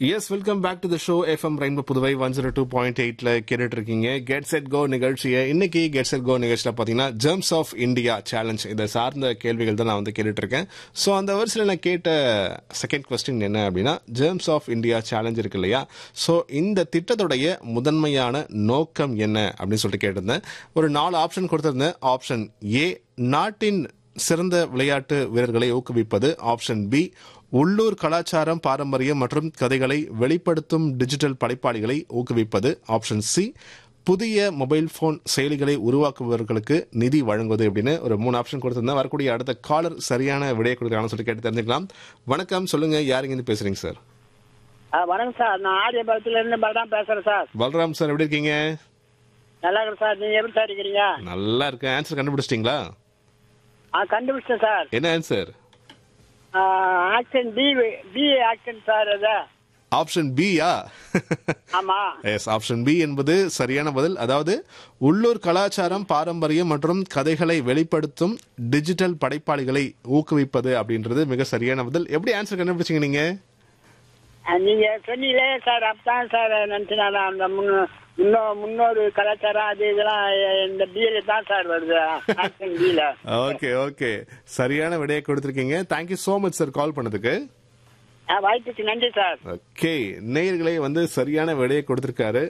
S welcome back to the show FM rainbow Puduvai one zero two point எயிட்ல கேட்டுட்டு இருக்கீங்க get set go நிகழ்ச்சியை இன்னைக்கு கெட் செட் கோ நிகழ்ச்சியில் பார்த்தீங்கன்னா ஜெர்ம்ஸ் ஆஃப் இந்தியா சேலஞ்ச் இதை சார்ந்த கேள்விகள் தான் நான் வந்து கேட்டுட்டு இருக்கேன் ஸோ அந்த வரிசையில் நான் கேட்ட செகண்ட் கொஸ்டின் என்ன அப்படின்னா ஜெர்ம்ஸ் ஆஃப் இந்தியா சேலஞ்ச் இருக்கு இல்லையா ஸோ இந்த திட்டத்துடைய முதன்மையான நோக்கம் என்ன அப்படின்னு சொல்லிட்டு கேட்டிருந்தேன் ஒரு நாலு ஆப்ஷன் கொடுத்திருந்தேன் ஆப்ஷன் ஏ நாட்டின் சிறந்த விளையாட்டு வீரர்களை ஊக்குவிப்பது ஆப்ஷன் பி உள்ளூர் கலாச்சாரம் பாரம்பரியம் மற்றும் கதைகளை வெளிப்படுத்தும் டிஜிட்டல் படைப்பாளிகளை ஊக்குவிப்பது ஆப்ஷன் சி புதிய மொபைல் போன் செயலிகளை உருவாக்குபவர்களுக்கு நிதி வழங்குவது அப்படின்னு ஒரு மூணு ஆப்ஷன் கொடுத்திருந்தேன் வரக்கூடிய அடுத்த காலர் சரியான விடையை கொடுக்குறாங்கன்னு சொல்லி கேட்டு தெரிஞ்சுக்கலாம் வணக்கம் சொல்லுங்க யாருங்க இருந்து பேசுறீங்க சார் ஆ வணக்கம் சார் நான் ஆரியபுரத்துல இருந்து பலராம் பேசுறேன் சார் பல்ராம் சார் எப்படி இருக்கீங்க நல்லா இருக்கேன் சார் நீங்க எப்படி சார் இருக்கிறீங்க நல்லா இருக்கேன் ஆன்சர் கண்டுபிடிச்சிட்டிங்களா ஆ கண்டுபிடிச்சேன் சார் என்ன answer option B B option sir அது ஆப்ஷன் பியா ஆமா எஸ் ஆப்ஷன் பி என்பது சரியான பதில் அதாவது உள்ளூர் கலாச்சாரம் பாரம்பரியம் மற்றும் கதைகளை வெளிப்படுத்தும் டிஜிட்டல் படைப்பாளிகளை ஊக்குவிப்பது அப்படின்றது மிக சரியான பதில் எப்படி ஆன்சர் கண்டுபிடிச்சீங்க நீங்க ஆ, நீங்க சொன்னீங்களே சார் அப்பதான் சார் நினைச்சினால அந்த முன்னோ முன்னோ முன்னோரு கலாச்சாரம் அது இதெல்லாம் இந்த பில தான் சார் வருது ஆக்ஷன் பில ஓகே ஓகே சரியான விடையை கொடுத்துருக்கீங்க thank you so much sir call பண்ணதுக்கு வாய்ப்புக்கு நன்றி சார் ஓகே நேயர்களே வந்து சரியான விடையை கொடுத்திருக்காரு